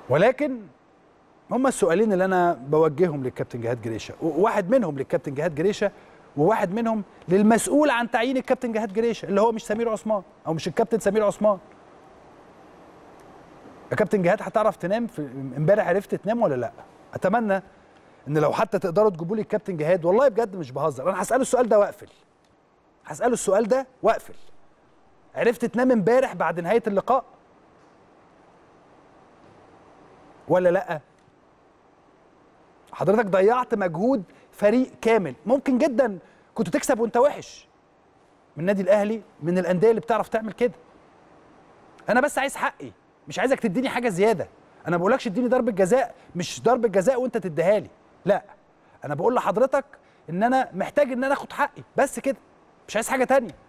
ولكن هما السؤالين اللي انا بوجههم للكابتن جهاد جريشه وواحد منهم للكابتن جهاد جريشه وواحد منهم للمسؤول عن تعيين الكابتن جهاد جريشه اللي هو مش سمير عثمان او مش الكابتن سمير عثمان يا كابتن جهاد هتعرف تنام في امبارح عرفت تنام ولا لا اتمنى ان لو حتى تقدروا تجيبوا لي الكابتن جهاد والله بجد مش بهزر انا هساله السؤال ده واقفل هساله السؤال ده واقفل عرفت تنام امبارح بعد نهايه اللقاء ولا لا حضرتك ضيعت مجهود فريق كامل ممكن جدا كنت تكسب وانت وحش من النادي الاهلي من الانديه اللي بتعرف تعمل كده انا بس عايز حقي مش عايزك تديني حاجه زياده انا ما بقولكش اديني ضربه جزاء مش ضربه جزاء وانت تديها لي لا انا بقول لحضرتك ان انا محتاج ان انا اخد حقي بس كده مش عايز حاجه تانية